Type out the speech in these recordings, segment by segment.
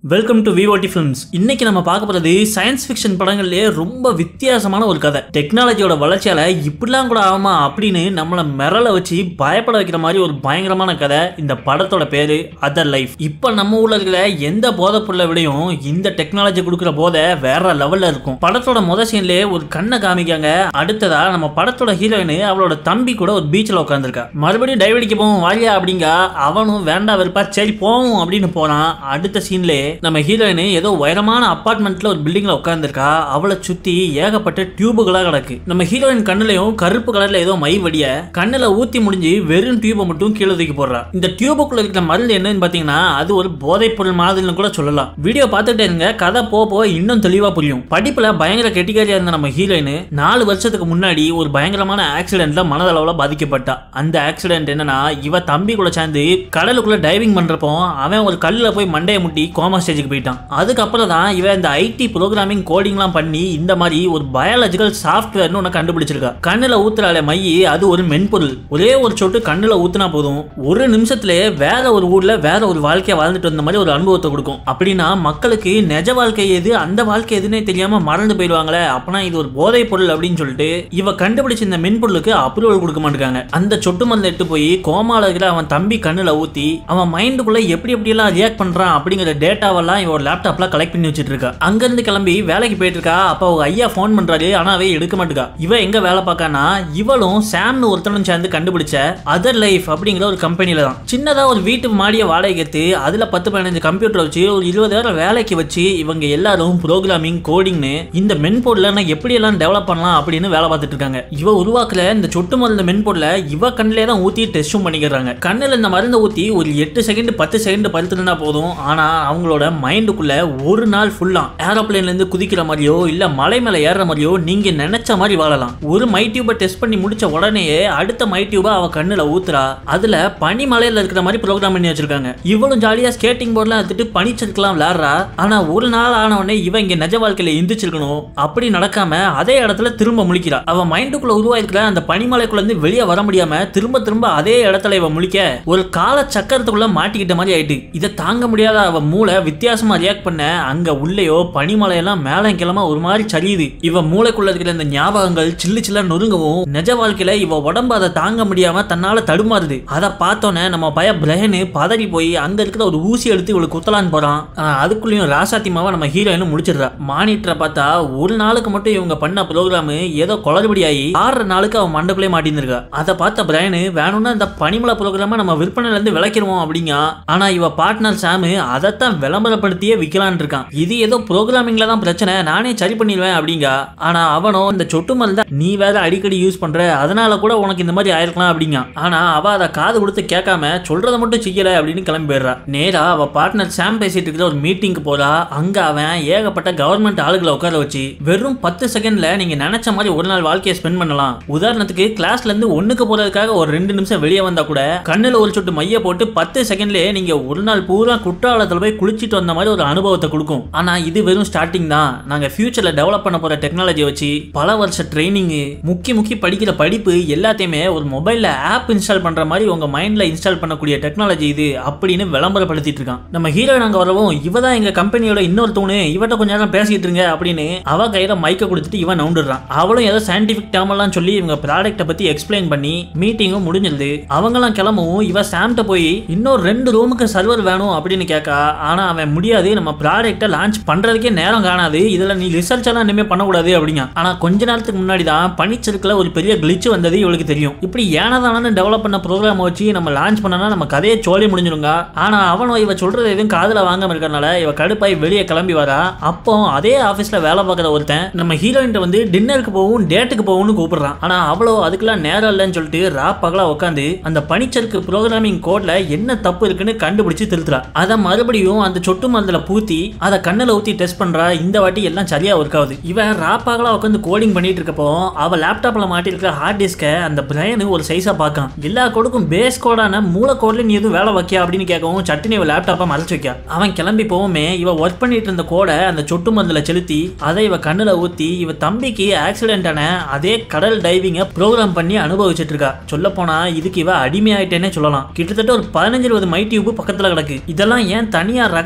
welcome to விவோடி films இன்னைக்கு நம்ம பார்க்க போறது சயின்ஸ் ஃபிக்ஷன் படங்கள்லயே ரொம்ப வித்தியாசமான ஒரு கதை டெக்னாலஜியோட வளர்ச்சியால இப்படிலாம் கூட ஆகுமா அப்படின்னு நம்மளை மிரள வச்சு பயப்பட வைக்கிற மாதிரி ஒரு பயங்கரமான கதை இந்த படத்தோட பேரு அதர் லைஃப் இப்போ நம்ம ஊர்ல இருக்கிற எந்த போதைப் பொருளை விடையும் இந்த டெக்னாலஜி கொடுக்குற போதை வேற லெவல்ல இருக்கும் படத்தோட முத சீன்லயே ஒரு கண்ணை காமிக்காங்க அடுத்ததா நம்ம படத்தோட ஹீரோயின் அவளோட தம்பி கூட ஒரு பீச்சில் உட்காந்துருக்கா மறுபடியும் டைவ் அடிக்க போவோம் வாரியா அப்படிங்க அவனும் வேண்டாம் வெறுப்பா சரி போவோம் அப்படின்னு போறான் அடுத்த சீன்லே நம்ம ஹீரோயின் ஏதோ உயரமான அப்பார்ட்மெண்ட்ல ஒரு பில்டிங்ல உட்காந்துருக்கா அவளை சுத்தி ஏகப்பட்ட டியூபுகளா கிடக்கு நம்ம ஹீரோயின் கண்ணுலயும் கருப்பு கலர்ல ஏதோ மை வடிய கண்ணுல ஊத்தி முடிஞ்சு வெறும் டியூபை மட்டும் கீழே தூக்கி போடுறா இந்த டியூபுக்குள்ள இருக்கிற மருந்து என்னன்னு பாத்தீங்கன்னா அது ஒரு போதைப் பொருள் மாதிரின்னு கூட சொல்லலாம் வீடியோ பார்த்துட்டே இருங்க கதை போக போக இன்னும் தெளிவா புரியும் படிப்புல பயங்கர கெட்டிக்காரியா இருந்த நம்ம ஹீரோயின் நாலு வருஷத்துக்கு முன்னாடி ஒரு பயங்கரமான ஆக்சிடென்ட்ல மனதளவுல பாதிக்கப்பட்டா அந்த ஆக்சிடென்ட் என்னன்னா இவ தம்பி கூட சேர்ந்து கடலுக்குள்ள டைவிங் பண்றப்போ அவன் ஒரு கல்லுல போய் மண்டையை முட்டி கோமா ஸ்டேஜுக்கு போயிட்டான் அதுக்கப்புறம் தான் இவன் இந்த ஐடி ப்ரோக்ராமிங் கோடிங்லாம் பண்ணி இந்த மாதிரி ஒரு பயாலஜிக்கல் சாஃப்ட்வேர்னு ஒன்று கண்டுபிடிச்சிருக்கா கண்ணுல ஊத்துறாளே மை அது ஒரு மென்பொருள் ஒரே ஒரு சொட்டு கண்ணுல ஊத்துனா போதும் ஒரு நிமிஷத்துலயே வேற ஒரு ஊர்ல வேற ஒரு வாழ்க்கையை வாழ்ந்துட்டு வந்த மாதிரி ஒரு அனுபவத்தை கொடுக்கும் அப்படின்னா மக்களுக்கு நிஜ வாழ்க்கை எது அந்த வாழ்க்கை எதுன்னே தெரியாம மறந்து போயிடுவாங்களே அப்பனா இது ஒரு போதைப் பொருள் அப்படின்னு சொல்லிட்டு இவ கண்டுபிடிச்ச இந்த மென்பொருளுக்கு அப்ரூவல் கொடுக்க மாட்டாங்க அந்த சொட்டு மருந்து எடுத்து போய் கோமால இருக்கிற அவன் தம்பி கண்ணுல ஊத்தி அவன் மைண்டுக்குள்ள எப்படி எப்படி எல்லாம் ரியாக்ட் பண்றான் அப்படிங்கிற டேட்டாவெல்லாம் இவன் ஒரு லேப்டாப்ல கலெக்ட் பண்ணி வச்சிட்டு இருக்கா அங்க இருந்து கிளம்பி வேலைக்கு போயிட்டு இருக்கா அப்ப அவங்க ஐயா ஃபோன் பண்றாரு ஆனா அவ எடுக்க மாட்டுக்கா இவ எங்க வேலை பார்க்கானா இவளும் சாம்னு ஒருத்தனும் சேர்ந்து கண்டுபிடிச்ச அதர் லைஃப் அப்படிங்கிற ஒரு கம்பெனில தான் சின்னதா ஒரு வீட்டு மாடிய வாடகை எடுத்து அதுல பத்து பதினஞ்சு கம்ப்யூட்டர் வச்சு ஒரு இருபதாயிரம் வேலைக்கு வச்சு இவங்க எல்லாரும் ப்ரோக்ராமிங் கோடிங்னு இந்த மென்பொருளை நான் எப்படி எல்லாம் டெவலப் பண்ணலாம் அப்படின்னு வேலை பார்த்துட்டு இருக்காங்க இவ உருவாக்குற இந்த சொட்டு மருந்து மென்பொருளை இவ கண்ணிலே தான் ஊத்தி டெஸ்டும் பண்ணிக்கிறாங்க கண்ணில் இந்த மருந்தை ஊத்தி ஒரு எட்டு செகண்ட் பத்து செகண்ட் பருத்துனா போதும் ஆனா அவங்களோட மைண்டுக்குள்ள ஒரு நாள் ஃபுல்லா ஏரோப்ளேன்ல இருந்து குதிக்கிற மாதிரியோ இல்ல மலை மேல ஏறுற மாதிரியோ நீங்க நினைச்ச மாதிரி வாழலாம் ஒரு மை டியூபை டெஸ்ட் பண்ணி முடிச்ச உடனேயே அடுத்த மை டியூபை அவ கண்ணுல ஊத்துறா அதுல பனி மலையில இருக்கிற மாதிரி ப்ரோக்ராம் பண்ணி வச்சிருக்காங்க இவளும் ஜாலியா ஸ்கேட்டிங் போர்ட்லாம் எடுத்துட்டு பனிச்சதுக்கெல்லாம் விளையாடுறா ஆனா ஒரு நாள் ஆன உடனே இவன் இங்க நிஜ வாழ்க்கையில எந்திரிச்சிருக்கணும் அப்படி நடக்காம அதே இடத்துல திரும்ப முழிக்கிறா அவ மைண்டுக்குள்ள உருவாயிருக்கிற அந்த பனிமலைக்குள்ள இருந்து வெளியே வர முடியாம திரும்ப திரும்ப அதே இடத்துல இவ முழிக்க ஒரு கால சக்கரத்துக்குள்ள மாட்டிக்கிட்ட மாதிரி ஆயிட்டு இதை தாங்க முடியாத அவ மூளை வித்தியாசமா ரியாக்ட் பண்ண அங்க உள்ளேயோ பனிமலையெல்லாம் மேலே கிளம்ப ஒரு மாதிரி சரியுது இவ மூளைக்குள்ள இருக்கிற இந்த ஞாபகங்கள் சில்லு சில்ல நொறுங்கவும் நிஜ வாழ்க்கையில இவ உடம்பு அதை தாங்க முடியாம தன்னால தடுமாறுது அதை பார்த்தோன்னே நம்ம பய பிரஹனு பதறி போய் அங்க இருக்கிற ஒரு ஊசி எடுத்து இவளுக்கு குத்தலான்னு போறான் ஆஹ் அதுக்குள்ளேயும் ராசாத்திமாவை நம்ம ஹீரோயின் முடிச்சிடுறா மானிட்டரை பார்த்தா ஒரு நாளுக்கு மட்டும் இவங்க பண்ண ப்ரோக்ராம் ஏதோ குளறுபடி ஆகி ஆறு நாளுக்கு அவன் மண்டக்குள்ளே மாட்டியிருந்திருக்கா அதை பார்த்த பிரையனு வேணும்னா இந்த பனிமலை ப்ரோக்ராம நம்ம விற்பனையில இருந்து விளக்கிடுவோம் அப்படிங்க ஆனா இவ பார்ட்னர் சாமு அதைத்தான் விளம்பரப்படுத்தியே விற்கலான் இருக்கான் இது ஏதோ ப்ரோக்ராமிங்ல தான் பிரச்சனை நானே சரி பண்ணிடுவேன் அப்படிங்க ஆனா அவனோ இந்த சொட்டு மருந்து தான் நீ வேற அடிக்கடி யூஸ் பண்ற அதனால கூட உனக்கு இந்த மாதிரி ஆயிருக்கலாம் அப்படிங்க ஆனா அவ அதை காது கொடுத்து கேட்காம சொல்றதை மட்டும் செய்யல அப்படின்னு கிளம்பி போயிடுறா நேரா அவ பார்ட்னர் சாம் பேசிட்டு இருக்கிற ஒரு மீட்டிங்க்கு போறா அங்க அவன் ஏகப்பட்ட கவர்மெண்ட் ஆளுகளை உட்கார வச்சு வெறும் பத்து செகண்ட்ல நீங்க நினைச்ச மாதிரி ஒரு நாள் வாழ்க்கையை ஸ்பெண்ட் பண்ணலாம் உதாரணத்துக்கு கிளாஸ்ல இருந்து ஒண்ணுக்கு போறதுக்காக ஒரு ரெண்டு நிமிஷம் வெளியே வந்தா கூட கண்ணுல ஒரு சொட்டு மைய போட்டு பத்து செகண்ட்லயே நீங்க ஒரு நாள் பூரா குற்றாலத்துல போய் குளிச்சிட்டு வந்த மாதிரி ஒரு அனுபவத்தை கொடுக்கும் ஆனா இது வெறும் ஸ்டார்டிங் தான் நாங்க ஃபியூச்சர்ல டெவலப் பண்ண போற டெக்னாலஜி வச்சு பல வருஷ ட்ரைனிங் முக்கி முக்கி படிக்கிற படிப்பு எல்லாத்தையுமே ஒரு மொபைல்ல ஆப் இன்ஸ்டால் பண்ற மாதிரி உங்க மைண்ட்ல இன்ஸ்டால் பண்ணக்கூடிய டெக்னாலஜி இது அப்படின்னு விளம்பரப்படுத்திட்டு இருக்கான் நம்ம ஹீரோயின் அங்க வரவும் இவ தான் எங்க கம்பெனியோட இன்னொரு தூணு இவட்ட கொஞ்ச நேரம் பேசிட்டு இருங்க அப்படின்னு அவ கையில மைக்க கொடுத்துட்டு இவன் நவுண்டுறான் அவளும் ஏதோ சயின்டிபிக் டேர்ம் எல்லாம் சொல்லி இவங்க ப்ராடக்ட்டை பத்தி எக்ஸ்பிளைன் பண்ணி மீட்டிங்கும் முடிஞ்சிருது அவங்கெல்லாம் கிளம்பவும் இவ சாம்கிட்ட போய் இன்னொரு ரெண்டு ரூமுக்கு சர்வர் வேணும் அப்படின்னு கேட்கா ஆனா அவன் முடியாது நம்ம ப்ராடக்ட்டை லான்ச் பண்றதுக்கே நேரம் காணாது இதுல நீ ரிசர்ச் எல்லாம் இனிமே பண்ணக்கூடாது அப்படிங்க ஆனா கொஞ்ச நேரத்துக்கு முன்னாடி தான் பனிச்சறுக்குல ஒரு பெரிய கிளிச் வந்தது இவளுக்கு தெரியும் இப்படி ஏனதானு டெவலப் பண்ண ப்ரோக்ராம் வச்சு நம்ம லான்ச் பண்ணனா நம்ம கதையை சோழி முடிஞ்சிருங்க ஆனா அவனும் இவ சொல்றது எதுவும் காதுல வாங்காம இருக்கறனால இவ கடுப்பாய் வெளியே கிளம்பி வரா அப்போ அதே ஆபீஸ்ல வேலை பார்க்குற ஒருத்தன் நம்ம ஹீரோயின் வந்து டின்னருக்கு போகும் டேட்டுக்கு போகும்னு கூப்பிடுறான் ஆனா அவ்வளோ அதுக்கெல்லாம் நேரம் இல்லைன்னு சொல்லிட்டு ரா பகலா உட்காந்து அந்த பனிச்சறுக்கு ப்ரோக்ராமிங் கோட்ல என்ன தப்பு இருக்குன்னு கண்டுபிடிச்சு திருத்துறா அதை மறுபடியும் அந்த சொட்டு மருந்துல பூத்தி அதை கண்ணில் ஊத்தி டெஸ்ட் பண்றா இந்த வாட்டி எல்லாம் சரியா ஒர்க் ஆகுது இவன் ரா பகலா உட்காந்து கோடிங் பண்ணிட்டு இருக்கப்போ அவ லேப்டாப்ல மாட்டிருக்கிற ஹார்ட் டிஸ்கை அந்த பிரையனு ஒரு சைஸா பார்க்கான் எல்லா கோடுக்கும் பேஸ் கோடான மூல கோட்ல நீ எதுவும் வேலை வைக்க அப்படின்னு கேட்கவும் சட்டுனி இவ லேப்டாப்பை மறைச்சு வைக்க அவன் கிளம்பி போவுமே இவ ஒர்க் பண்ணிட்டு இருந்த கோடை அந்த சொட்டு மருந்துல செலுத்தி அதை இவ கண்ணுல ஊத்தி இவ தம்பிக்கு ஆக்சிடென்ட் ஆன அதே கடல் டைவிங்க ப்ரோக்ராம் பண்ணி அனுபவிச்சுட்டு இருக்கா சொல்ல போனா இதுக்கு இவ அடிமையாயிட்டேனே சொல்லலாம் கிட்டத்தட்ட ஒரு பதினஞ்சு இருபது மை டியூப் பக்கத்துல கிடக்கு இதெல்லாம் ஏன் தனியா ரகசிய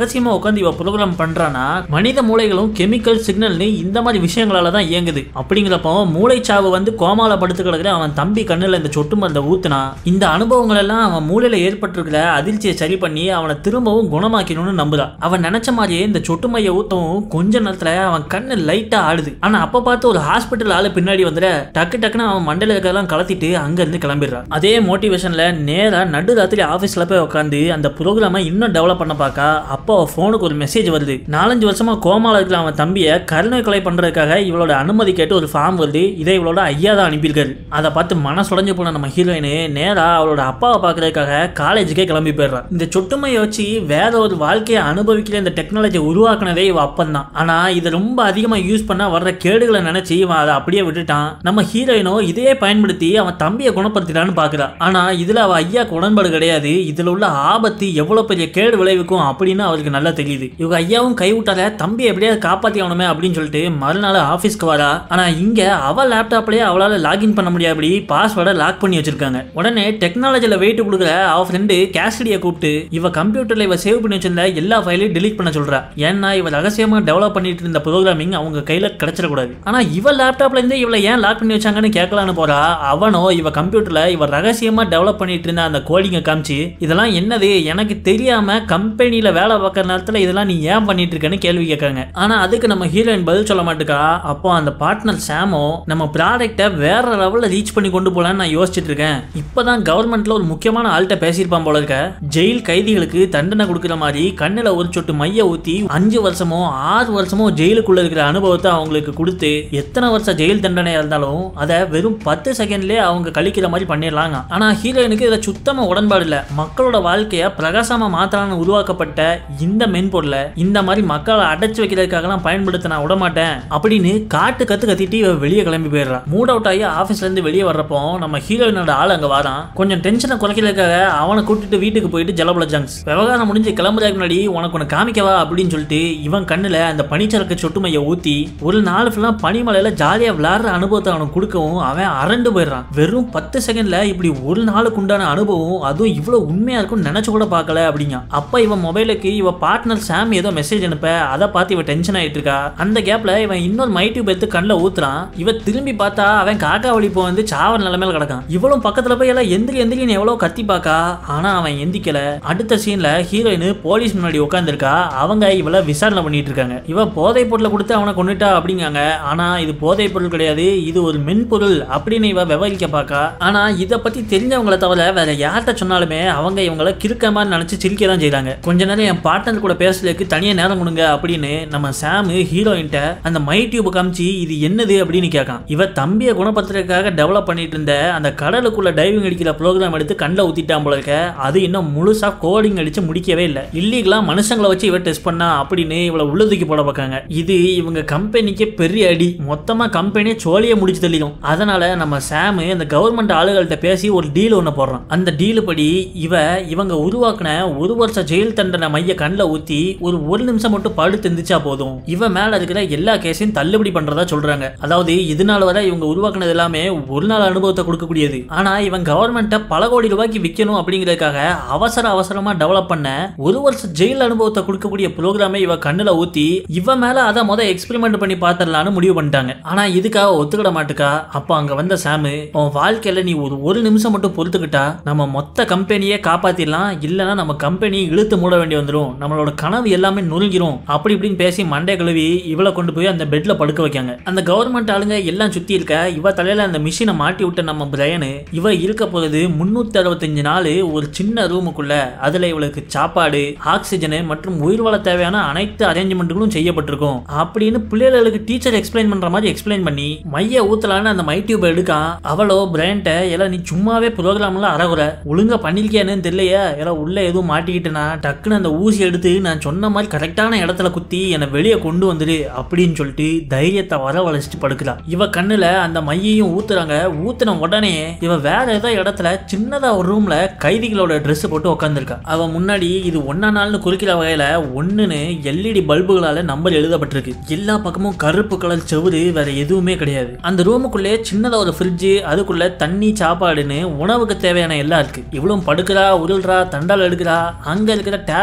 ரகசியமா உட்காந்து இவ ப்ரோக்ராம் பண்றானா மனித மூளைகளும் கெமிக்கல் சிக்னல்னு இந்த மாதிரி விஷயங்களால தான் இயங்குது அப்படிங்கிறப்போ மூளைச்சாவு வந்து கோமால படுத்து கிடக்குற அவன் தம்பி கண்ணுல இந்த சொட்டு மருந்தை ஊத்துனா இந்த அனுபவங்கள் எல்லாம் அவன் மூளையில ஏற்பட்டிருக்கிற அதிர்ச்சியை சரி பண்ணி அவனை திரும்பவும் குணமாக்கணும்னு நம்புறான் அவன் நினைச்ச மாதிரியே இந்த சொட்டு மைய ஊத்தவும் கொஞ்ச நேரத்துல அவன் கண்ணு லைட்டா ஆடுது ஆனா அப்ப பார்த்து ஒரு ஹாஸ்பிட்டல் ஆளு பின்னாடி வந்துட டக்கு டக்குன்னு அவன் மண்டல இருக்கிறதெல்லாம் கலத்திட்டு அங்க இருந்து கிளம்பிடுறான் அதே மோட்டிவேஷன்ல நேரா நடு ராத்திரி ஆபீஸ்ல போய் உட்காந்து அந்த ப்ரோக்ராமை இன்னும் டெவலப் பண்ண பார்க்க அப்போ ஃபோனுக்கு ஒரு மெசேஜ் வருது நாலஞ்சு வருஷமா கோமால இருக்கிற அவன் தம்பியை கருணை கொலை பண்றதுக்காக இவளோட அனுமதி கேட்டு ஒரு ஃபார்ம் வருது இதை இவளோட ஐயா தான் அனுப்பியிருக்காரு அதை பார்த்து மனசுடைஞ்சு போன நம்ம ஹீரோயின் நேரா அவளோட அப்பாவை பார்க்கறதுக்காக காலேஜுக்கே கிளம்பி போயிடுறான் இந்த சொட்டுமையை வச்சு வேற ஒரு வாழ்க்கையை அனுபவிக்கிற இந்த டெக்னாலஜி உருவாக்குனதே இவ அப்பன் தான் ஆனா இதை ரொம்ப அதிகமா யூஸ் பண்ண வர்ற கேடுகளை நினைச்சு இவன் அதை அப்படியே விட்டுட்டான் நம்ம ஹீரோயினோ இதையே பயன்படுத்தி அவன் தம்பியை குணப்படுத்திட்டான்னு பாக்குறா ஆனா இதுல அவ ஐயாக்கு உடன்பாடு கிடையாது இதுல உள்ள ஆபத்து எவ்வளவு பெரிய கேடு விளைவிக்கும் அப்படின்னு அவருக்கு நல்லா தெரியுது இவங்க ஐயாவும் கைவிட்டால தம்பி எப்படியாவது காப்பாத்தி ஆகணுமே அப்படின்னு சொல்லிட்டு மறுநாள் ஆபீஸ்க்கு வரா ஆனா இங்க அவ லேப்டாப்லயே அவளால லாகின் பண்ண முடியாதபடி பாஸ்வேர்டை லாக் பண்ணி வச்சிருக்காங்க உடனே டெக்னாலஜில வெயிட் கொடுக்குற அவ ஃப்ரெண்டு கேஸ்டியை கூப்பிட்டு இவ கம்ப்யூட்டர்ல இவ சேவ் பண்ணி வச்சிருந்த எல்லா ஃபைலையும் delete பண்ண சொல்றா ஏன்னா இவ ரகசியமா டெவலப் பண்ணிட்டு இருந்த ப்ரோக்ராமிங் அவங்க கையில கிடைச்சிடக்கூடாது ஆனா இவ லேப்டாப்ல இருந்து இவளை ஏன் லாக் பண்ணி வச்சாங்கன்னு கேட்கலான்னு போறா அவனோ இவ கம்ப்யூட்டர்ல இவ ரகசியமா டெவலப் பண்ணிட்டு இருந்த அந்த கோடிங்கை காமிச்சு இதெல்லாம் என்னது எனக்கு தெரியாம கம்பெனில வேலை பார்க்குற நேரத்துல இதெல்லாம் நீ ஏன் பண்ணிட்டு இருக்கேன்னு கேள்வி கேட்காங்க ஆனா அதுக்கு நம்ம ஹீரோயின் பதில் சொல்ல மாட்டுக்கா அப்போ அந்த பார்ட்னர் சாமோ நம்ம ப்ராடக்ட்டை வேற லெவல்ல ரீச் பண்ணி கொண்டு போலான்னு நான் யோசிச்சுட்டு இருக்கேன் இப்பதான் கவர்மெண்ட்ல ஒரு முக்கியமான ஆள்கிட்ட பேசியிருப்பான் போல இருக்க ஜெயில் கைதிகளுக்கு தண்டனை கொடுக்குற மாதிரி கண்ணுல ஒரு சொட்டு மைய ஊத்தி அஞ்சு வருஷமோ ஆறு வருஷமோ ஜெயிலுக்குள்ள இருக்கிற அனுபவத்தை அவங்களுக்கு கொடுத்து எத்தனை வருஷம் ஜெயில் தண்டனையா இருந்தாலும் அதை வெறும் பத்து செகண்ட்லயே அவங்க கழிக்கிற மாதிரி பண்ணிடலாங்க ஆனா ஹீரோயினுக்கு இதை சுத்தமா உடன்பாடு இல்ல மக்களோட வாழ்க்கைய பிரகாசமா மாத்தலாம்னு உருவாக்கப்பட்ட இந்த மென்பொருளை இந்த மாதிரி மக்களை அடைச்சு வைக்கிறதுக்காகலாம் பயன்படுத்த நான் விட மாட்டேன் அப்படின்னு காட்டு கத்து கத்திட்டு இவ வெளியே கிளம்பி போயிடுறான் மூட் அவுட் ஆகி ஆபீஸ்ல இருந்து வெளியே வர்றப்போ நம்ம ஹீரோயினோட ஆள் அங்க வரான் கொஞ்சம் டென்ஷனை குறைக்கிறதுக்காக அவனை கூட்டிட்டு வீட்டுக்கு போயிட்டு ஜலபல ஜங்ஸ் விவகாரம் முடிஞ்சு கிளம்புறதுக்கு முன்னாடி உனக்கு ஒன்று காமிக்கவா அப்படின்னு சொல்லிட்டு இவன் கண்ணுல அந்த பனிச்சரக்கு சொட்டுமையை ஊத்தி ஒரு நாள் ஃபுல்லா பனிமலையில ஜாலியா விளையாடுற அனுபவத்தை அவனுக்கு கொடுக்கவும் அவன் அரண்டு போயிடுறான் வெறும் பத்து செகண்ட்ல இப்படி ஒரு நாளுக்கு உண்டான அனுபவம் அதுவும் இவ்வளவு உண்மையா இருக்கும்னு நினைச்சு கூட பார்க்கல அப்படிங்க அப்ப இவன் மொபைலுக்கு இவ பார்ட்னர் சாம் ஏதோ மெசேஜ் அனுப்ப அதை பார்த்து இவ டென்ஷன் ஆயிட்டு இருக்கா அந்த கேப்ல இவன் இன்னொரு மைட்யூப் எடுத்து கண்ணில் ஊத்துறான் இவ திரும்பி பார்த்தா அவன் காக்கா வழி போ வந்து சாவர நிலைமையில கிடக்கான் இவளும் பக்கத்துல போய் எல்லாம் எந்திரி எந்திரின்னு எவ்வளவு கத்தி பார்க்கா ஆனா அவன் எந்திக்கல அடுத்த சீன்ல ஹீரோயின் போலீஸ் முன்னாடி உட்காந்துருக்கா அவங்க இவளை விசாரணை பண்ணிட்டு இருக்காங்க இவ போதை பொருளை கொடுத்து அவனை கொண்டுட்டா அப்படிங்காங்க ஆனா இது போதை பொருள் கிடையாது இது ஒரு மென்பொருள் அப்படின்னு இவ விவரிக்க பார்க்கா ஆனா இதை பத்தி தெரிஞ்சவங்கள தவிர வேற யார்கிட்ட சொன்னாலுமே அவங்க இவங்கள கிறுக்க மாதிரி நினைச்சு சிரிக்க தான் செய்றாங்க கொஞ்ச நேரம் என் பார்ட்னர் கூட பேசுறதுக்கு தனியா நேரம் கொடுங்க அப்படின்னு நம்ம சாம் ஹீரோயின்ட்ட அந்த மை டியூப் காமிச்சு இது என்னது அப்படின்னு கேட்கான் இவ தம்பியை குணப்படுத்துறதுக்காக டெவலப் பண்ணிட்டு இருந்த அந்த கடலுக்குள்ள டைவிங் அடிக்கிற ப்ரோக்ராம் எடுத்து கண்ணில் ஊத்திட்டான் போல இருக்க அது இன்னும் முழுசா கோடிங் அடிச்சு முடிக்கவே இல்லை இல்லீகலா மனுஷங்களை வச்சு இவ டெஸ்ட் பண்ணா அப்படின்னு இவளை உள்ள தூக்கி போட பார்க்காங்க இது இவங்க கம்பெனிக்கு பெரிய அடி மொத்தமா கம்பெனியை சோழியை முடிச்சு தள்ளிடும் அதனால நம்ம சாம் அந்த கவர்மெண்ட் ஆளுகள்கிட்ட பேசி ஒரு டீல் ஒன்று போடுறான் அந்த டீல் படி இவ இவங்க உருவாக்குன ஒரு வருஷம் ஜெயில் தண்டனை மைய கண்ணில் ஊத்தி ஒரு ஒரு நிமிஷம் மட்டும் படுத்து எந்திரிச்சா போதும் இவ மேல இருக்கிற எல்லா கேஸையும் தள்ளுபடி பண்றதா சொல்றாங்க அதாவது இது நாள் வரை இவங்க உருவாக்குனது எல்லாமே ஒரு நாள் அனுபவத்தை கொடுக்கக்கூடியது ஆனா இவன் கவர்மெண்ட்டை பல கோடி ரூபாய்க்கு விற்கணும் அப்படிங்கிறதுக்காக அவசர அவசரமா டெவலப் பண்ண ஒரு வருஷம் ஜெயில் அனுபவத்தை கொடுக்கக்கூடிய ப்ரோக்ராமை இவ கண்ணுல ஊத்தி இவ மேல அதை முத எக்ஸ்பெரிமெண்ட் பண்ணி பார்த்துடலான்னு முடிவு பண்ணிட்டாங்க ஆனா இதுக்காக ஒத்துக்கிட மாட்டுக்கா அப்போ அங்க வந்த சாமு உன் வாழ்க்கையில நீ ஒரு ஒரு நிமிஷம் மட்டும் பொறுத்துக்கிட்டா நம்ம மொத்த கம்பெனியே காப்பாத்திடலாம் இல்லைன்னா நம்ம கம்பெனி இழுத்து மூட வேண்டி வந்துடும் நம்மளோட கனவு எல்லாமே நொறுங்கிரும் அப்படி இப்படின்னு பேசி மண்டை கழுவி இவளை கொண்டு போய் அந்த பெட்ல படுக்க வைக்காங்க அந்த கவர்மெண்ட் ஆளுங்க எல்லாம் சுத்தி இருக்க இவ தலையில அந்த மிஷினை மாட்டி விட்ட நம்ம பிரையனு இவ இருக்க போறது முன்னூத்தி அறுபத்தஞ்சு நாள் ஒரு சின்ன ரூமுக்குள்ள அதுல இவளுக்கு சாப்பாடு ஆக்சிஜனு மற்றும் உயிர் வாழ தேவையான அனைத்து அரேஞ்ச்மெண்ட்டுகளும் செய்யப்பட்டிருக்கும் அப்படின்னு பிள்ளைகளுக்கு டீச்சர் எக்ஸ்பிளைன் பண்ற மாதிரி எக்ஸ்பிளைன் பண்ணி மைய ஊத்தலான்னு அந்த மை டியூப் எடுக்கான் அவளோ பிரையன்ட்ட எல்லாம் நீ சும்மாவே ப்ரோக்ராம்ல அறகுற ஒழுங்கா பண்ணிருக்கியானு தெரியலையா எல்லாம் உள்ள எதுவும் மாட்டிக்கிட்டேனா டக்குன்னு அந்த ஊசி எடுத்து நான் சொன்ன மாதிரி கரெக்டான இடத்துல குத்தி என்னை வெளியே கொண்டு வந்துடு அப்படின்னு சொல்லிட்டு தைரியத்தை வரவழைச்சிட்டு படுக்கிறா இவ கண்ணுல அந்த மையையும் ஊத்துறாங்க ஊத்துன உடனே இவ வேற ஏதோ இடத்துல சின்னதா ஒரு ரூம்ல கைதிகளோட Dress போட்டு உட்காந்துருக்கா அவ முன்னாடி இது ஒன்னா நாள்னு குறிக்கிற வகையில ஒண்ணுன்னு எல்இடி பல்புகளால நம்பர் எழுதப்பட்டிருக்கு எல்லா பக்கமும் கருப்பு கலர் செவுரு வேற எதுவுமே கிடையாது அந்த ரூமுக்குள்ளே சின்னதா ஒரு ஃப்ரிட்ஜ் அதுக்குள்ள தண்ணி சாப்பாடுன்னு உணவுக்கு தேவையான எல்லாம் இருக்கு இவ்வளவு படுக்கிறா உருள்றா தண்டால் எடுக்கிறா அங்க இருக்கிற டேப் எடுத்து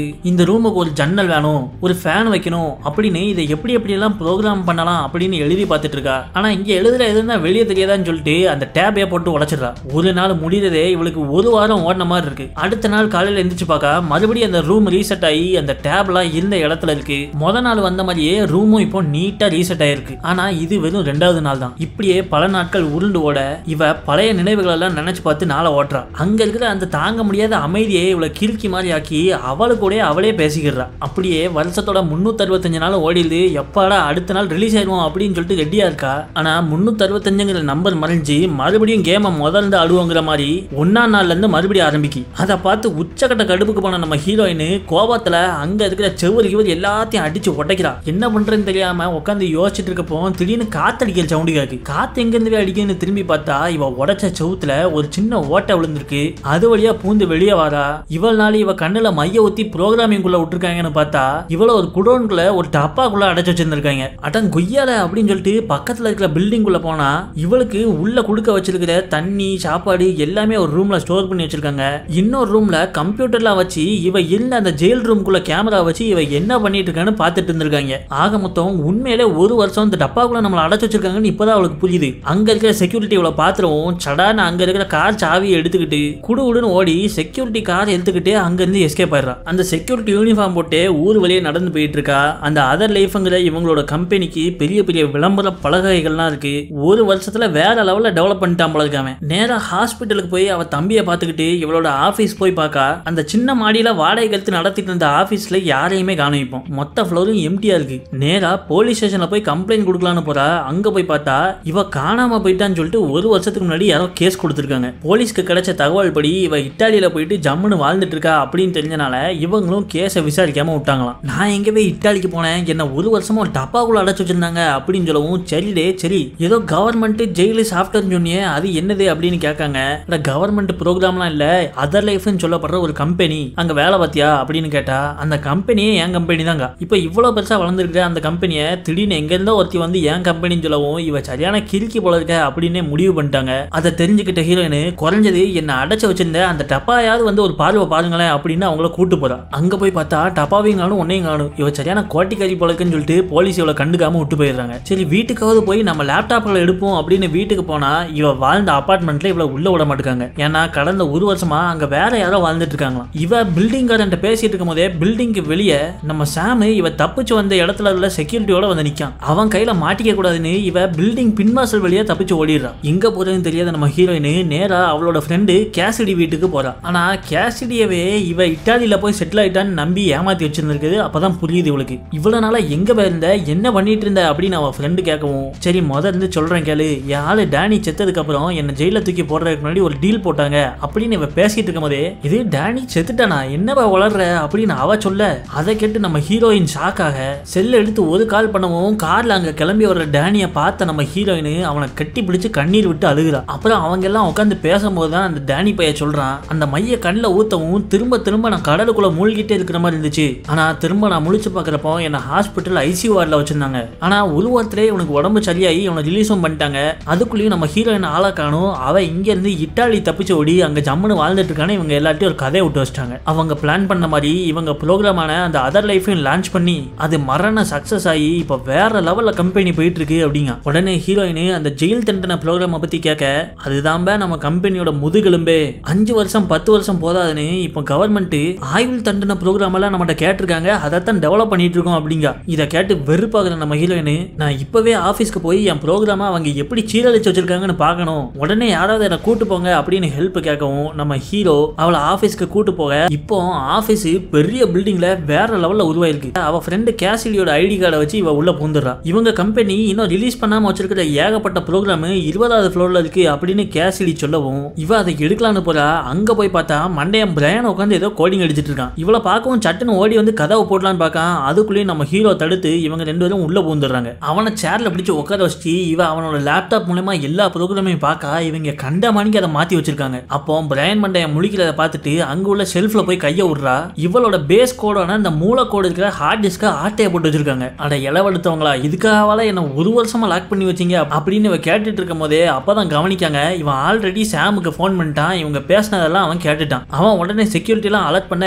இந்த ரூமுக்கு ஒரு ஜன்னல் வேணும் ஒரு ஃபேன் வைக்கணும் அப்படின்னு இதை எப்படி எப்படியெல்லாம் ப்ரோக்ராம் பண்ணலாம் அப்படின்னு எழுதி பார்த்துட்டு இருக்கா ஆனா இங்க எழுதுற எதுனா வெளியே தெரியாதான்னு சொல்லிட்டு அந்த டேபையே போட்டு உடைச்சிடுறா ஒரு நாள் முடியறதே இவளுக்கு ஒரு வாரம் ஓடின மாதிரி இருக்கு அடுத்த நாள் காலையில எந்திரிச்சு பார்க்க மறுபடியும் அந்த ரூம் ரீசெட் ஆகி அந்த டேப்லாம் இருந்த இடத்துல இருக்கு முத நாள் வந்த மாதிரியே ரூமும் இப்போ நீட்டா ரீசெட் ஆயிருக்கு ஆனா இது வெறும் ரெண்டாவது நாள் தான் இப்படியே பல நாட்கள் உருண்டு ஓட இவ பழைய நினைவுகள் எல்லாம் நினைச்சு பார்த்து நாளை ஓட்டுறா அங்க இருக்கிற அந்த தாங்க முடியாத அமைதியை இவளை கிறுக்கி மாதிரி ஆக்கி அவளுக்கு கூட அவளே பேசிக்கிறா அப்படியே வருஷத்தோட முன்னூத்தி அறுபத்தஞ்சு நாள் ஓடிடுது எப்பாடா அடுத்த நாள் ரிலீஸ் ஆயிடுவோம் அப்படின்னு சொல்லிட்டு ரெடியா இருக்கா ஆனா முன்னூத்தி அறுபத்தஞ்சுங்கிற நம்பர் மறைஞ்சு மறுபடியும் கேமை முதல்ல ஆடுவோங்கிற மாதிரி ஒன்னாம் நாள்ல இருந்து மறுபடியும் ஆரம்பிக்கி அதை பார்த்து உச்சக்கட்ட கடுப்புக்கு போன நம்ம ஹீரோயின் கோபத்துல அங்க இருக்கிற செவ்வறு கிவர் எல்லாத்தையும் அடிச்சு உடைக்கிறா என்ன பண்றேன்னு தெரியாம உட்காந்து யோசிச்சுட்டு இருக்கப்போ திடீர்னு காத்தடிக்கிற சவுண்டு கேக்கு காத்து எங்க இருந்து அடிக்குன்னு திரும்பி பார்த்தா இவ உடைச்ச செவுத்துல ஒரு சின்ன ஓட்டை விழுந்திருக்கு அது வழியா பூந்து வெளியே வாரா இவள்னால இவ கண்ணுல மைய ஊத்தி ப்ரோக்ராமிங் குள்ள விட்டுருக்காங்கன்னு பார்த்தா இவள ஒரு குடோன்குள்ள ஒரு டப்பாக்குள்ள அடைச்சு வச்சிருந்திருக்காங்க அட்டன் கொய்யால அப்படின்னு சொல்லிட்டு பக்கத்துல இருக்கிற பில்டிங் குள்ள போனா இவளுக்கு உள்ள குடுக்க வச்சிருக்கிற தண்ணி சாப்பாடு எல்லாமே ஒரு ரூம்ல ஸ்டோர் பண்ணி வச்சிருக்காங்க இன்னொரு ரூம்ல கம்ப்யூட்டர்லாம் வச்சு இவ இருந்த அந்த ஜெயில் ரூம்குள்ள கேமரா வச்சு இவ என்ன பண்ணிட்டு இருக்கான்னு பார்த்துட்டு இருந்திருக்காங்க ஆக மொத்தம் உண்மையிலே ஒரு வருஷம் இந்த டப்பாக்குள்ள நம்மள அடைச்சு வச்சிருக்காங்கன்னு இப்பதான் அவளுக்கு புரியுது அங்க இருக்கிற செக்யூரிட்டி இவளை பாத்துறவும் சடான்னு அங்க இருக்கிற கார் சாவியை எடுத்துக்கிட்டு குடு குடுன்னு ஓடி செக்யூரிட்டி கார் எடுத்துக்கிட்டு அங்க இருந்து எஸ்கேப் ஆயிடுறா அந்த செக்யூரிட்டி யூனிஃபார்ம் போட்டு ஊர் வழியே நடந்து போயிட்டு இருக்கா அந்த அதர் லைஃப்ங்கிற இவங்களோட கம்பெனிக்கு பெரிய பெரிய விளம்பர பலகைகள்லாம் இருக்கு ஒரு வருஷத்துல வேற லெவல்ல டெவலப் பண்ணிட்டான் போல இருக்காம நேரா ஹாஸ்பிட்டலுக்கு போய் அவ தம்பியை பார்த்துக்கிட்டு இவளோட ஆபீஸ் போய் பார்க்கா அந்த சின்ன மாடியில வாடகை எடுத்து நடத்திட்டு இருந்த ஆபீஸ்ல யாரையுமே காணவிப்போம் மொத்த ஃப்ளோரும் எம்டியா இருக்கு நேரா போலீஸ் ஸ்டேஷன்ல போய் கம்ப்ளைண்ட் கொடுக்கலான்னு போறா அங்க போய் பார்த்தா இவ காணாம போயிட்டான்னு சொல்லிட்டு ஒரு வருஷத்துக்கு முன்னாடி யாரோ கேஸ் கொடுத்துருக்காங்க போலீஸ்க்கு கிடைச்ச தகவல் படி இவ இட்டாலியில போயிட்டு ஜம்முன்னு வாழ்ந்துட்டு இருக்கா அப்படின்னு தெரிஞ்சனால இவங்களும் கேஸை விசாரிக்காம விட்டாங்களாம் நான் எங்கவே இட்டாலிக்கு போனேன் என்ன ஒரு வருஷமா ஒரு டப்பாக்குள்ள அடைச்சு வச்சிருந்தாங்க அப்படின்னு சொல்லவும் சரிடே சரி ஏதோ கவர்மெண்ட் ஜெயிலு சாஃப்ட்வேர் சொன்னியே அது என்னது அப்படின்னு கேட்காங்க இல்ல கவர்மெண்ட் ப்ரோக்ராம்லாம் இல்ல அதர் லைஃப்னு சொல்லப்படுற ஒரு கம்பெனி அங்க வேலை பார்த்தியா அப்படின்னு கேட்டா அந்த கம்பெனியே என் கம்பெனி தாங்க இப்போ இவ்வளவு பெருசா வளர்ந்துருக்க அந்த கம்பெனியை திடீர்னு எங்க இருந்தோ ஒருத்தி வந்து என் கம்பெனின்னு சொல்லவும் இவ சரியான கிறுக்கி போல இருக்க அப்படின்னே முடிவு பண்ணிட்டாங்க அதை தெரிஞ்சுக்கிட்ட ஹீரோயின் குறைஞ்சது என்ன அடைச்சு வச்சிருந்த அந்த டப்பாயாவது வந்து ஒரு பார்வை பாருங்களேன் அப்படின்னு அவங்கள கூட்டு போறா அங்க போய் பார்த்தா டப்பாவையும் காணும் ஒன்னையும் காணும் இவ சரியான கோட்டிக்காரி போலக்குன்னு சொல்லிட்டு போலீஸ் இவளை கண்டுக்காம விட்டு போயிடுறாங்க சரி வீட்டுக்காவது போய் நம்ம லேப்டாப்களை எடுப்போம் அப்படின்னு வீட்டுக்கு போனா இவ வாழ்ந்த அபார்ட்மெண்ட்ல இவளை உள்ள விட மாட்டாங்க ஏன்னா கடந்த ஒரு வருஷமா அங்க வேற யாரோ வாழ்ந்துட்டு இருக்காங்களாம் இவ பில்டிங் காரன்ட்ட பேசிட்டு இருக்கும் போதே பில்டிங்க்கு வெளியே நம்ம சாமு இவ தப்பிச்சு வந்த இடத்துல உள்ள செக்யூரிட்டியோட வந்து நிக்கான் அவன் கையில மாட்டிக்க கூடாதுன்னு இவ பில்டிங் பின்வாசல் வழியா தப்பிச்சு ஓடிடுறா எங்க போறதுன்னு தெரியாத நம்ம ஹீரோயின் நேரா அவளோட ஃப்ரெண்டு கேசிடி வீட்டுக்கு போறா ஆனா கேசிடியவே இவ இட்டாலியில போய் செட்டில் ஆயிட்டான்னு நம்பி ஏமாத்தி வச்சிருந்திருக்குது அப்பதான் புரியுது இவளுக்கு இவ்வளவு நாளா எங்க போயிருந்த என்ன பண்ணிட்டு இருந்த அப்படின்னு அவ ஃப்ரெண்டு கேட்கவும் சரி முத இருந்து சொல்றேன் கேளு என் ஆளு டேனி செத்ததுக்கு அப்புறம் என்ன ஜெயில தூக்கி போடுறதுக்கு முன்னாடி ஒரு டீல் போட்டாங்க அப்படின்னு இவ பேசிட்டு இருக்கும் போதே இது டேனி செத்துட்டானா என்னவா வளர்ற அப்படின்னு அவ சொல்ல அதை கேட்டு நம்ம ஹீரோயின் ஷாக்காக செல்ல எடுத்து ஒரு கால் பண்ணவும் கார்ல அங்க கிளம்பி வர்ற டேனியை பார்த்த நம்ம ஹீரோயின் அவனை கட்டி பிடிச்சு கண்ணீர் விட்டு அழுகுறா அப்புறம் அவங்க எல்லாம் உட்காந்து பேசும்போது தான் அந்த டேனி பைய சொல்றான் அந்த மைய கண்ணில் ஊத்தவும் திரும்ப திரும்ப நான் கடலுக்குள்ள மூழ்கிட்டே இருக்கிற மாதிரி இருந்துச்சு ஆனா திரும்ப நான் முழிச்சு பார்க்குறப்போ என்ன ஹாஸ்பிட்டல் ஐசியூ வார்டில் வச்சிருந்தாங்க ஆனா ஒரு வாரத்திலே இவனுக்கு உடம்பு சரியாகி இவனை ரிலீஸும் பண்ணிட்டாங்க அதுக்குள்ளேயும் நம்ம ஹீரோயின் ஆளா காணும் அவ இங்க இருந்து இட்டாலி தப்பிச்சு ஓடி அங்க ஜம்முன்னு வாழ்ந்துட்டு இருக்கானே இவங்க எல்லாத்தையும் ஒரு கதையை விட்டு வச்சிட்டாங்க அவங்க பிளான் பண்ண மாதிரி இவங்க ப்ரோக்ராமான அந்த அதர் லைஃபையும் லான்ச் பண்ணி அது மரண சக்சஸ் ஆகி இப்போ வேற லெவல்ல கம்பெனி போயிட்டு இருக்கு அப்படிங்க உடனே ஹீரோயின் அந்த ஜெயில் தண்டனை ப்ரோக்ராமை பத்தி கேட்க அதுதான்பா நம்ம கம்பெனியோட முதுகெலும்பே அஞ்சு வருஷம் பத்து வருஷம் போதாதுன்னு இப்போ கவர்மெண்ட் ஆயுள் தண்டனை ப்ரோக்ராம் எல்லாம் நம்மகிட்ட கேட்டிருக்காங்க அதைத்தான் டெவலப் பண்ணிட்டு இருக்கோம் அப்படிங்க இதை கேட்டு வெறுப்பாகிற நம்ம ஹீரோயின் நான் இப்பவே ஆஃபீஸ்க்கு போய் என் ப்ரோக்ராமை அவங்க எப்படி சீரழிச்சு வச்சிருக்காங்கன்னு பார்க்கணும் உடனே யாராவது என்னை கூட்டு போங்க அப்படின்னு ஹெல்ப் கேட்கவும் நம்ம ஹீரோ அவளை ஆஃபீஸ்க்கு கூட்டு போக இப்போ ஆஃபீஸ் பெரிய பில்டிங்ல வேற லெவல்ல உருவாயிருக்கு அவ ஃப்ரெண்டு கேசிலியோட ஐடி கார்டை வச்சு இவ உள்ள பூந்துடுறா இவங்க கம்பெனி இன்னும் ரிலீஸ் பண்ணாம வச்சிருக்கிற ஏகப்பட்ட ப்ரோக்ராம் இருபதாவது ஃப்ளோர்ல இருக்கு அப்படின்னு கேசிலி சொல்லவும் இவ அதை எடுக்கலான்னு போறா அங்க போய் பார்த்தா மண்டையன் பிரையன் உட்காந்து ஏதோ கோடிங் அடிச்சிட்டு இருக்கான் இவளை பார்க்கவும் சட்டுன்னு ஓடி வந்து கதவை போடலான்னு பார்க்கான் அதுக்குள்ளேயும் நம்ம ஹீரோ தடுத்து இவங்க ரெண்டு பேரும் உள்ள பூந்துடுறாங்க அவனை சேர்ல பிடிச்சு உட்கார வச்சு இவ அவனோட லேப்டாப் மூலமா எல்லா ப்ரோக்ராமையும் பார்க்க இவங்க கண்ட மணிக்கு அதை மாத்தி வச்சிருக்காங்க அப்போ பிரையன் மண்டையன் முழிக்கிறத பார்த்துட்டு அங்க உள்ள ஷெல்ஃப்ல போய் கைய விடுறா இவளோட பேஸ் கோடான இந்த மூல கோடு இருக்கிற ஹார்ட் டிஸ்க ஆட்டையை போட்டு வச்சிருக்காங்க அட இளவெடுத்தவங்களா இதுக்காகவால என்ன ஒரு வருஷமா லாக் பண்ணி வச்சீங்க அப்படின்னு இவ கேட்டுட்டு இருக்கும் போதே அப்பதான் கவனிக்காங்க இவன் ஆல்ரெடி சாமுக்கு ஃபோன் பண்ணிட்டான் இவங்க பேசினதெல்லாம் அவன் கேட்டுட்டான் அவன் உடனே செக்யூரிட்டி எல்லாம் அலர்ட் பண்ண இவங்க உடனே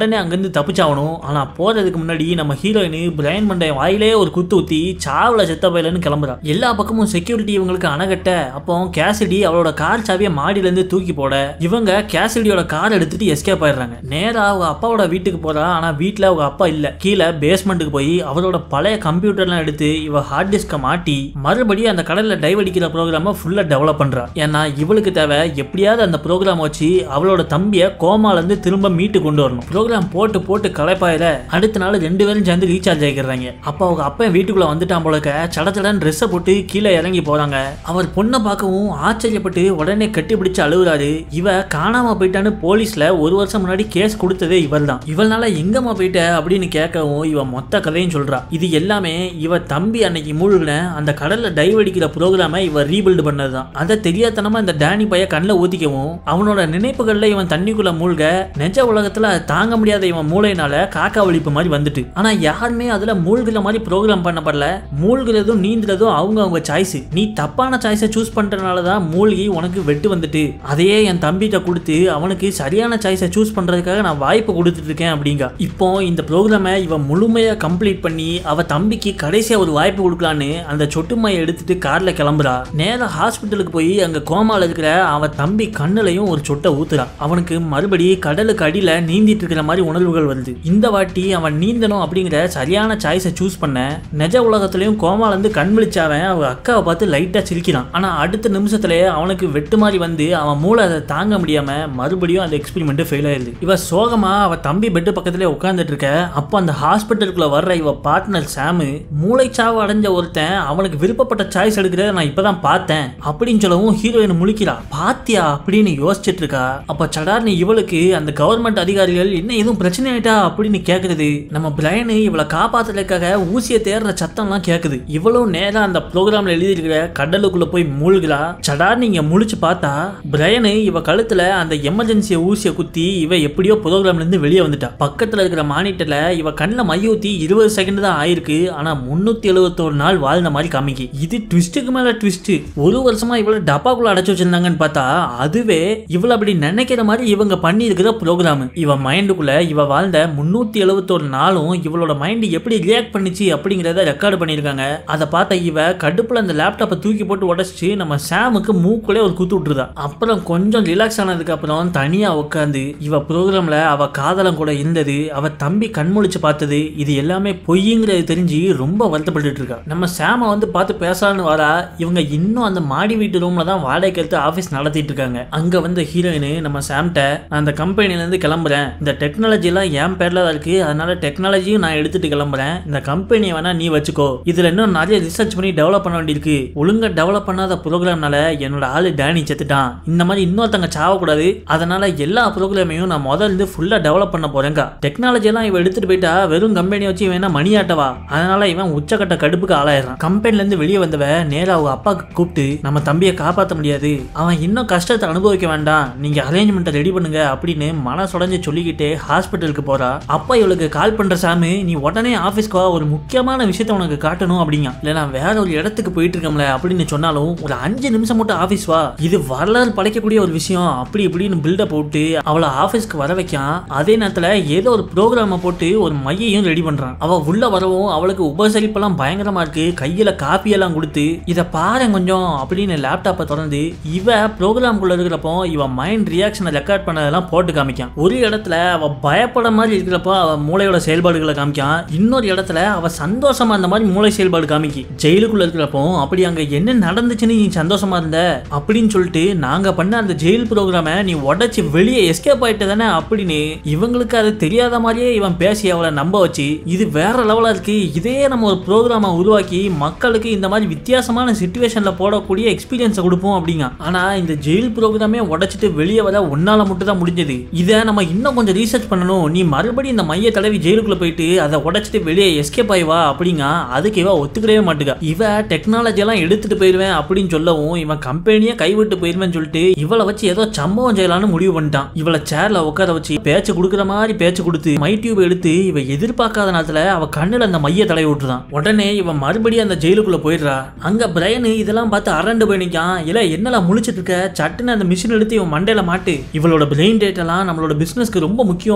உடனே அங்கேருந்து தப்பிச்சாகணும் ஆனா போறதுக்கு முன்னாடி நம்ம ஹீரோயின் பிரைன் மண்டை வாயிலே ஒரு குத்து ஊத்தி சாவுல செத்த பயிலன்னு கிளம்புறா எல்லா பக்கமும் செக்யூரிட்டி இவங்களுக்கு அணகட்ட அப்போ கேசிடி அவளோட கார் சாவியை மாடியில இருந்து தூக்கி போட இவங்க கேசிடியோட கார் எடுத்துட்டு எஸ்கேப் ஆயிடுறாங்க நேரா அவங்க அப்பாவோட வீட்டுக்கு போறா ஆனா வீட்ல அவங்க அப்பா இல்ல கீழே பேஸ்மெண்ட்டுக்கு போய் அவரோட பழைய கம்ப்யூட்டர்லாம் எடுத்து இவ ஹார்ட் டிஸ்கை மாட்டி மறுபடியும் அந்த கடல்ல டைவ் அடிக்கிற ப்ரோக்ராமை ஃபுல்லா டெவலப் பண்றா ஏன்னா இவளுக்கு தேவை எப்படியாவது அந்த ப்ரோக்ராம் வச்சு அவளோட தம்பியை கோமால இருந்து திரும்ப மீட்டு கொண்டு வரணும் ப்ரோக்ராம் போட்டு போட்டு களைப்பாயில அடுத்த நாள் ரெண்டு பேரும் சேர்ந்து ரீசார்ஜ் ஆகிக்கிறாங்க அப்போ அவங்க அப்பா வீட்டுக்குள்ள வந்துட்டான் போலக்க சட சடன்னு ட்ரெஸ்ஸை போட்டு கீழே இறங்கி போறாங்க அவர் பொண்ணை பார்க்கவும் ஆச்சரியப்பட்டு உடனே கட்டி பிடிச்சு அழுகுறாரு இவ காணாம போயிட்டான்னு போலீஸ்ல ஒரு வருஷம் முன்னாடி கேஸ் கொடுத்ததே இவள் தான் இவள்னால எங்கம்மா போயிட்ட அப்படின்னு கேட்கவும் இவ மொத்த கதையும் சொல்றா இது எல்லாமே இவ தம்பி அன்னைக்கு மூழ்கின அந்த கடல்ல டைவ் அடிக்கிற ப்ரோக்ராமை இவ ரீபில்டு பண்ணதுதான் அதை தெரியாதனமா இந்த டேனி பைய கண்ணில் ஊத்திக்கவும் அவனோட நினைப்புகள்ல இவன் தண்ணிக்குள்ள மூழ்க நெஜ உலகத்துல அது தாங்க முடியாத இவன் மூளையினால காக்கா ஒழிப்பு மாதிரி வந்துட்டு ஆனா யாருமே அதுல மூழ்கிற மாதிரி ப்ரோக்ராம் பண்ணப்படல மூழ்கிறதும் நீந்துறதும் அவங்க அவங்க சாய்ஸ் நீ தப்பான சாய்ஸை சூஸ் பண்றதுனால தான் மூழ்கி உனக்கு வெட்டு வந்துட்டு அதையே என் தம்பிகிட்ட கொடுத்து அவனுக்கு சரியான சாய்ஸை சூஸ் பண்றதுக்காக நான் வாய்ப்பு கொடுத்துட்டு இருக்கேன் அப்படிங்க இப்போ இந்த ப்ரோக்ராமை இவன் முழுமையா கம்ப்ளீட் பண்ணி அவ தம்பிக்கு கடைசியா ஒரு வாய்ப்பு கொடுக்கலான்னு அந்த சொட்டுமையை எடுத்துட்டு கார்ல கிளம்புறா நேரா ஹாஸ்பிட்டலுக்கு போய் அங்க கோமால இருக்கிற அவ தம்பி கண்ணுலையும் ஒரு சொட்டை ஊத்துறா அவனுக்கு மறுபடி கடலுக்கு அடியில நீந்திட்டு இருக்கிற மாதிரி உணர்வுகள் வருது இந்த வாட்டி அவன் நீந்தணும் அப்படிங்கிற சரியான சாய்ஸை சூஸ் பண்ண நிஜ உலகத்திலையும் கோமால இருந்து கண் விழிச்சாவன் அவ அக்காவை பார்த்து லைட்டா சிரிக்கிறான் ஆனா அடுத்த நிமிஷத்திலே அவனுக்கு வெட்டு மாதிரி வந்து அவன் மூளை அதை தாங்க முடியாம மறுபடியும் அந்த எக்ஸ்பெரிமெண்ட் ஃபெயில் ஆயிருது இவ சோகமா அவ தம்பி பெட்டு பக்கத்திலே உட்கார்ந்துட்டு இருக்க அப்போ அந்த ஹாஸ்பிட்டலுக்குள்ள வர்ற இவ பார்ட்னர் சாமு மூளைச்சாவு அடைஞ்ச ஒருத்தன் அவனுக்கு விருப்பப்பட்ட சாய்ஸ் எடுக்கிறத நான் இப்பதான் பார்த்தேன் அப்படின்னு சொல்லவும் ஹீரோயின் முழிக்கிறா பாத்தியா அப்படின்னு யோசிச்சுட்டு இருக்கா அப்ப சடார்னு இவளுக்கு அந்த கவர்மெண்ட் அதிகாரிகள் என்ன எதுவும் பிரச்சனை ஆயிட்டா அப்படின்னு கேக்குறது நம்ம பிரைனு இவளை காப்பாத்துறதுக்காக ஊசியை தேடுற சத்தம்லாம் கேக்குது இவளும் நேரா அந்த ப்ரோக்ராம்ல எழுதியிருக்கிற கடலுக்குள்ள போய் மூழ்கிறா சடார்னு இங்க முழிச்சு பார்த்தா பிரைனு இவ கழுத்துல அந்த எமர்ஜென்சி ஊசியை குத்தி இவ எப்படியோ ப்ரோக்ராம்ல இருந்து வெளியே வந்துட்டா பக்கத்துல இருக்கிற மானிட்டர்ல இவ கண்ணில் மைய ஊத்தி இருபது செகண்ட் தான் ஆயிருக்கு ஆனா முன்னூத்தி எழுபத்தோரு நாள் வாழ்ந்த மாதிரி காமிக்கு இது ட்விஸ்ட்டுக்கு மேல ட்விஸ்ட் ஒரு வருஷமா இவளை டப்பாக்குள்ள அடைச்சு வச்சிருந்தாங்கன்னு பார்த்தா அதுவே இவள அப்படி நினைக்கிற மாதிரி இவங்க பண்ணி இருக்கிற ப்ரோக்ராம் இவ மைண்டுக்குள்ள இவ வாழ்ந்த முன்னூத்தி எழுபத்தோரு நாளும் இவளோட மைண்ட் எப்படி ரியாக்ட் பண்ணிச்சு அப்படிங்கறத ரெக்கார்டு பண்ணியிருக்காங்க அதை பார்த்த இவ கடுப்புல அந்த லேப்டாப்பை தூக்கி போட்டு உடச்சிட்டு நம்ம சாமுக்கு மூக்குள்ளே ஒரு குத்து விட்டுருதா அப்புறம் கொஞ்சம் ரிலாக்ஸ் ஆனதுக்கு அப்புறம் தனியா உட்காந்து இவ ப்ரோக்ராம்ல அவ காதலம் கூட இருந்தது அவ தம்பி கண்முழிச்சு பார்த்தது இது எல்லாமே பொய்யுங்கிறது தெரிஞ்சு ரொம்ப வருத்தப்பட்டுட்டு இருக்கா நம்ம சாம வந்து பார்த்து பேசலான்னு வரா இவங்க இன்னும் அந்த மாடி வீட்டு ரூம்ல தான் வாடகைக்கு எடுத்து ஆஃபீஸ் நடத்திட்டு இருக்காங்க அங்க வந்த ஹீரோயின் நம்ம சாம்கிட்ட நான் அந்த கம்பெனில இருந்து கிளம்புறேன் இந்த டெக்னாலஜி எல்லாம் என் பேர்ல தான் இருக்கு அதனால டெக்னாலஜியும் நான் எடுத்துட்டு கிளம்புறேன் இந்த கம்பெனியை வேணா நீ வச்சுக்கோ இதுல இன்னும் நிறைய ரிசர்ச் பண்ணி டெவலப் பண்ண வேண்டியிருக்கு ஒழுங்கா டெவலப் பண்ணாத ப்ரோக்ராம்னால என்னோட ஆளு டேனி செத்துட்டான் இந்த மாதிரி இன்னொருத்தங்க சாவக்கூடாது அதனால எல்லா ப்ரோக்ராமையும் நான் முதல்ல இருந்து ஃபுல்லா டெவலப் பண்ண போறேங்க டெக்னாலஜி எல்லாம் இவன் எடுத்துட்டு போயிட்டா வெறும் கம்பெனி வச்சு வேணா மணி ஆட்டவா அதனால இவன் உச்சக்கட்ட கடுப்புக்கு ஆளாயிடுறான் கம்பெனில இருந்து வெளியே வந்தவ நேரா அவங்க அப்பாவுக்கு கூப்பிட்டு நம்ம தம்பியை காப்பாற்ற முடியாது அவன் இன்னும் கஷ்டத்தை அனுபவிக்க வேண்டாம் நீங்க அரேஞ்ச்மெண்ட்டை ரெடி பண்ணுங்க அப்படின்னு மனசுடைஞ்சு சொல்லிக்கிட்டே ஹாஸ்பிட்டலுக்கு போறா அப்பா இவளுக்கு கால் பண்ற சாமி நீ உடனே ஆபீஸ்க்கு வா ஒரு முக்கியமான விஷயத்த உனக்கு காட்டணும் அப்படிங்க இல்ல நான் வேற ஒரு இடத்துக்கு போயிட்டு இருக்கோம்ல அப்படின்னு சொன்னாலும் ஒரு அஞ்சு நிமிஷம் மட்டும் ஆபீஸ் வா இது வரலாறு படைக்கக்கூடிய ஒரு விஷயம் அப்படி இப்படின்னு பில்டப் போட்டு அவளை ஆபீஸ்க்கு வர வைக்கான் அதே நேரத்துல ஏதோ ஒரு ப்ரோக்ராம போட்டு ஒரு மையையும் ரெடி பண்றான் அவ உள்ள வரவும் அவளுக்கு உபசரிப்பெல்லாம் பயங்கரமா இருக்கு கையில காப்பி எல்லாம் கொடுத்து இத பாரு கொஞ்சம் அப்படின்னு லேப்டாப்பை திறந்து இவ ப்ரோக்ராம்குள்ள இருக்கிறப்போ இவ மைண்ட் ரியாக்ஷனை ரெக்கார்ட் பண்ணதெல்லாம் போட்டு காமிக்கான் ஒரு இடத்துல அவ பயப்பட மாதிரி இருக்கிறப்போ அவ மூளையோட செயல்பாடுகளை காமிக்கான் இன்னொரு இடத்துல அவ சந்தோஷமா இருந்த மாதிரி மூளை செயல்பாடு காமிக்கி ஜெயிலுக்குள்ள இருக்கிறப்போ அப்படி அங்க என்ன நடந்துச்சுன்னு நீ சந்தோஷமா இருந்த அப்படின்னு சொல்லிட்டு நாங்க பண்ண அந்த ஜெயில் ப்ரோக்ராமை நீ உடைச்சு வெளியே எஸ்கேப் ஆயிட்டு தானே அப்படின்னு இவங்களுக்கு அது தெரியாத மாதிரியே இவன் பேசி அவளை நம்ப வச்சு இது வேற லெவலா இருக்கு இதே நம்ம ஒரு ப்ரோக்ராமை உருவாக்கி மக்களுக்கு இந்த மாதிரி வித்தியாசமான சுச்சுவேஷன்ல போடக்கூடிய எக்ஸ்பீரியன்ஸை கொடுப்போம் அப்படிங்க ஆனா இந்த ஜெயில் ப்ரோக்ராமே உடைச்சிட்டு வெளியே வர ஒன்னால மட்டும் தான் முடிஞ்சது இதை நம்ம இன்னும் கொஞ்சம் ரீசர்ச் பண்ணணும் நீ மறுபடியும் இந்த மைய தடவி ஜெயிலுக்குள்ள போயிட்டு அதை உடைச்சிட்டு வெளியே எஸ்கேப் ஆயிவா அப்படிங்க அதுக்கு இவ ஒத்துக்கிடவே மாட்டுக்கா இவ டெக்னாலஜி எல்லாம் எடுத்துட்டு போயிருவேன் அப்படின்னு சொல்லவும் இவன் கம்பெனியே கைவிட்டு போயிருவேன்னு சொல்லிட்டு இவளை வச்சு ஏதோ சம்பவம் செய்யலாம்னு முடிவு பண்ணிட்டான் இவளை சேர்ல உட்கார வச்சு பேச்சு கொடுக்குற மாதிரி பேச்சு கொடுத்து மை டியூப் எடுத்து இவ எதிர்பார்க்காத நேரத்துல அவ கண்ணுல அந்த மைய தடவி விட்டுறான் உடனே இவன் மறுபடியும் அந்த ஜெயிலுக்குள்ள போயிடுறா அங்க பிரையனு இதெல்லாம் பார்த்து அரண்டு போய் நிக்கான் இல்ல என்னலாம் முழிச்சிட்டு இருக்க சட்டுன்னு அந்த மிஷின் எடுத்து இவன் மண்டையில மாட்டு இவளோட பிரெயின் டேட் எல்லாம் நம்மளோட பிசினஸ்க்கு ரொம்ப முக்கியம்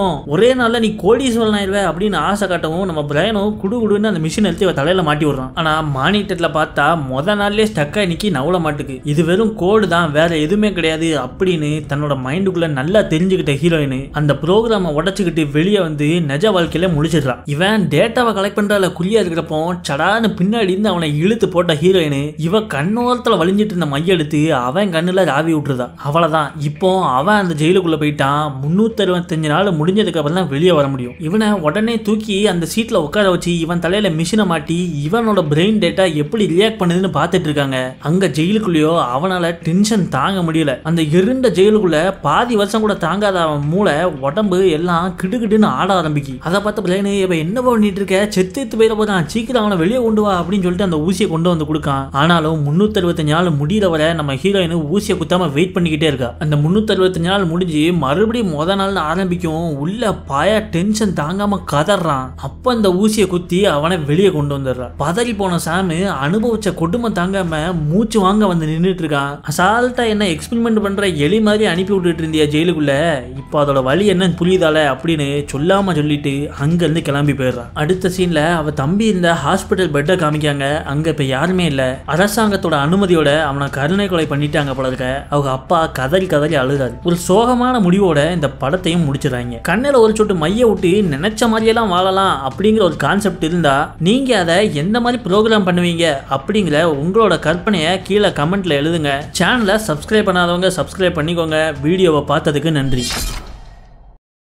முடியும் ஒரே நாள்ல நீ கோடீஸ்வரன் ஆயிடுவே அப்படின்னு ஆசை காட்டவும் நம்ம பிரைனும் குடு குடுன்னு அந்த மிஷின் எடுத்து இவ தலையில மாட்டி விடுறான் ஆனா மானிட்டர்ல பார்த்தா முத நாள்லயே ஸ்டக் ஆகி நிக்கி நவள மாட்டுக்கு இது வெறும் கோடு தான் வேற எதுவுமே கிடையாது அப்படின்னு தன்னோட மைண்டுக்குள்ள நல்லா தெரிஞ்சுக்கிட்ட ஹீரோயின் அந்த ப்ரோக்ராமை உடச்சுக்கிட்டு வெளியே வந்து நிஜ வாழ்க்கையில முடிச்சிடுறான் இவன் டேட்டாவை கலெக்ட் பண்றதுல குறியா இருக்கிறப்போ சடான்னு பின்னாடி இருந்து அவனை இழுத்து போட்ட ஹீரோயின் இவ கண்ணோரத்துல வலிஞ்சிட்டு இருந்த மைய எடுத்து அவன் கண்ணுல ராவி விட்டுருதா அவ்வளவுதான் இப்போ அவன் அந்த ஜெயிலுக்குள்ள போயிட்டான் முன்னூத்தி அறுபத்தஞ்சு நாள் முடிஞ்சதுக்கு அப்புறம் தான் வெளியே வர முடியும் இவனை உடனே தூக்கி அந்த சீட்ல உட்கார வச்சு இவன் தலையில மிஷினை மாட்டி இவனோட பிரெயின் டேட்டா எப்படி ரியாக்ட் பண்ணுதுன்னு பார்த்துட்டு இருக்காங்க அங்க ஜெயிலுக்குள்ளேயோ அவனால டென்ஷன் தாங்க முடியல அந்த இருண்ட ஜெயிலுக்குள்ள பாதி வருஷம் கூட தாங்காத அவன் மூளை உடம்பு எல்லாம் கிடுகிடுன்னு ஆட ஆரம்பிக்கு அதை பார்த்த பிரெயின் இவ என்ன பண்ணிட்டு இருக்க செத்து போயிட போதான் சீக்கிரம் அவனை வெளியே கொண்டு வா அப்படின்னு சொல்லிட்டு அந்த ஊசியை கொண்டு வந்து கொடுக்கான் ஆனாலும் முன்னூத்தி அறுபத்தஞ்சு நாள் முடியிற வரை நம்ம ஹீரோயின் ஊசியை குத்தாம வெயிட் பண்ணிக்கிட்டே இருக்கா அந்த முன்னூத்தி அறுபத்தஞ்சு நாள் முடிஞ்சு மறுபடியும் முத நாள் ஆரம்பிக்கும் உள்ள பாய டென்ஷன் தாங்காம கதறான் அப்ப அந்த ஊசியை குத்தி அவனை வெளியே கொண்டு வந்துடுறான் பதறி போன சாமு அனுபவிச்ச கொடுமை தாங்காம மூச்சு வாங்க வந்து நின்றுட்டு இருக்கான் அசால்ட்டா என்ன எக்ஸ்பெரிமெண்ட் பண்ற எலி மாதிரி அனுப்பி விட்டுட்டு இருந்தியா ஜெயிலுக்குள்ள இப்போ அதோட வழி என்னன்னு புரியுதால அப்படின்னு சொல்லாம சொல்லிட்டு அங்க இருந்து கிளம்பி போயிடுறான் அடுத்த சீன்ல அவ தம்பி இருந்த ஹாஸ்பிட்டல் பெட்டை காமிக்காங்க அங்க இப்ப யாருமே இல்ல அரசாங்கத்தோட அனுமதியோட அவனை கருணை கொலை பண்ணிட்டாங்க போல இருக்க அவங்க அப்பா கதறி கதறி அழுதாரு ஒரு சோகமான முடிவோட இந்த படத்தையும் முடிச்சிடறாங்க கண்ணில் ஒரு சொட்டு மைய விட்டு நினைச்ச மாதிரியெல்லாம் வாழலாம் அப்படிங்கிற ஒரு கான்செப்ட் இருந்தா நீங்க அதை எந்த மாதிரி ப்ரோக்ராம் பண்ணுவீங்க அப்படிங்கிற உங்களோட கற்பனையை கீழே கமெண்ட்ல எழுதுங்க சேனலை சப்ஸ்கிரைப் பண்ணாதவங்க சப்ஸ்கிரைப் பண்ணிக்கோங்க வீடியோவை பார்த்ததுக்கு நன்றி